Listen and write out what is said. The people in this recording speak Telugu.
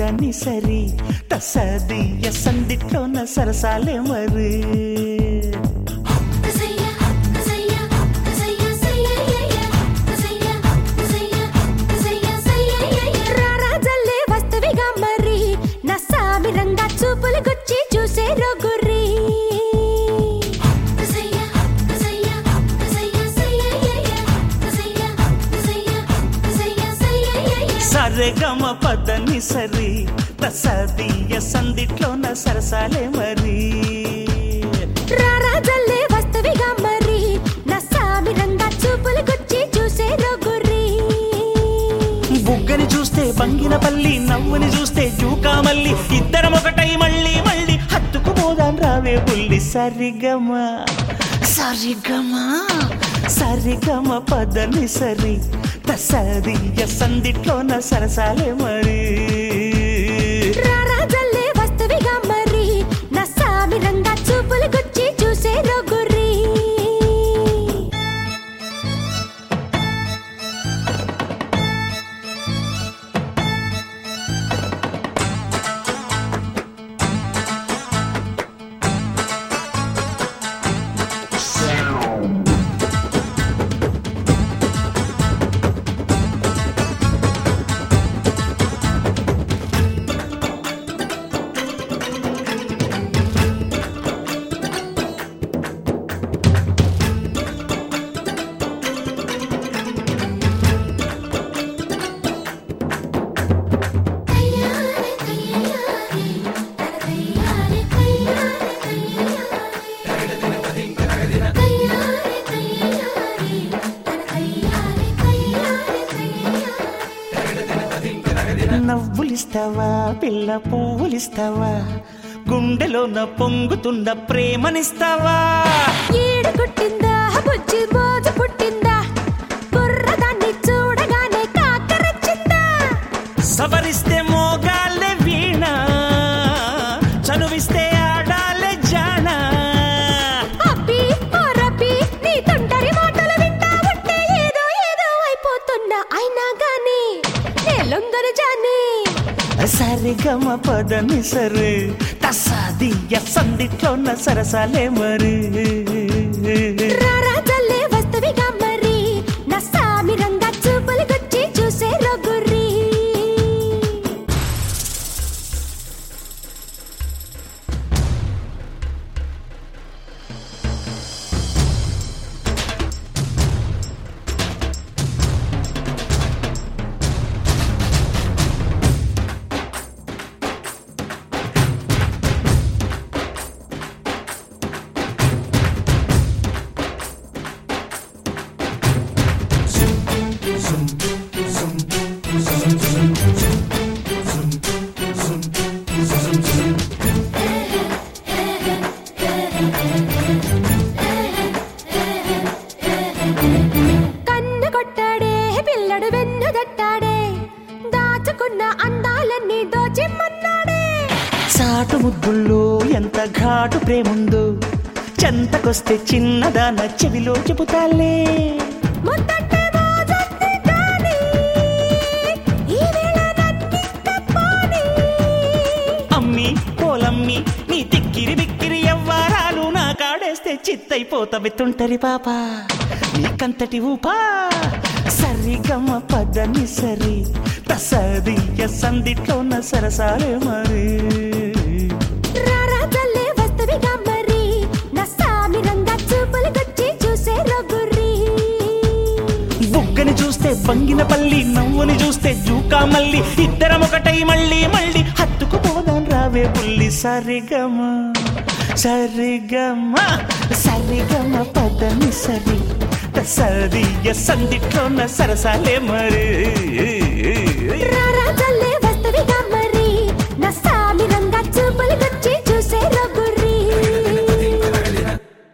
పదని సరి తసదియ సందిట్లోన సరసాలే మరి కసయ్య కసయ్య కసయ్య సయ్యయ్య కసయ్య కసయ్య కసయ్య సయ్యయ్య రారా జల్లే వస్తవిగా మరి నా సామి రంగా చూపులు గుచ్చి చూసే రొగురి కసయ్య కసయ్య కసయ్య సయ్యయ్య కసయ్య కసయ్య కసయ్య సయ్యయ్య సరే గమ పదని సరి తసదియ సందిట్లోన సరసాలే మరి రారా జల్లే వస్తవిగా మరి నా సామి రంగా చూపులు గుచ్చి చూసే రొగురి బుగ్గని చూస్తే బంగిన పల్లి నవ్వుని చూస్తే జూకా మల్లి ఇద్దరం ఒకటై మళ్ళీ మళ్ళీ హత్తుకుపోదాం రావే బుల్లి సరిగమ సరిగమ సరిగమ పదని సరి తసదియ సందిట్లోన సరసాలే మరి రారా జల్లే వస్తవిగా మరి నా సామి రంగా చూపులు గుచ్చి చూసే రొగురి నవ్వులిస్తావా పిల్ల పువ్వులిస్తావా గుండెలోన పొంగుతున్న ప్రేమనిస్తావా ఈడు కుట్టిందా బుజ్జి మోజు పుట్టిందా కుర్రదాన్ని చూడగానే కాకరచ్చిందా సవరిస్తే మోగాలే వీణ చనువిస్తే ఆడాలే జాణ అబ్బి ఓ రబ్బి నీ తొంటరి మాటలు వింటా ఉంటే ఏదో ఏదో అయిపోతున్నా అయినా గాని నే లొంగను జాని సరిగమ పదని సరే తసాదియ సందిట్లోన సరసాలే మరి రారా జల్లే వస్తవిగా మరి నా సామి రంగా చూపులు గుచ్చి చూసే రొగురి కన్ను కొట్టాడే పిల్లడు వెన్ను దట్టాడే దాచుకున్న అందాలన్నీ దోచిమ్మన్నాడే చాటు ముద్దుల్లో ఎంత ఘాటు ప్రేముందో చెంతకొస్తే చిన్నదాన చెవిలో చెబుతాలే ముద్దంటే మోజంది గాని, ఈ వేళ నన్నింక పోనీ. అమ్మి పోలమ్మి నీ తిక్కిరి బిక్కిరి ఎవ్వారాలు నా కాడేస్తే చిత్తైపోతవి తుంటరి పాప నీకంతటి ఊపా సరిగమ పదని సరి తసదియ సందిట్లోన సరసాలే మరి రారా జల్లే వస్తవిగా మరి, నా సామి రంగా చూపులు గుచ్చి చూసే రొగురి. బుగ్గని చూస్తే బంగిన పల్లి నవ్వుని చూస్తే జూకా మల్లి ఇద్దరం ఒకటై మళ్ళీ మళ్ళీ హత్తుకుపోదాం రావే బుల్లి సరిగమ సరిగమ సరిగమ పదని సరి సరియ సందిట్లోన సరసాలే మరి రారా జల్లే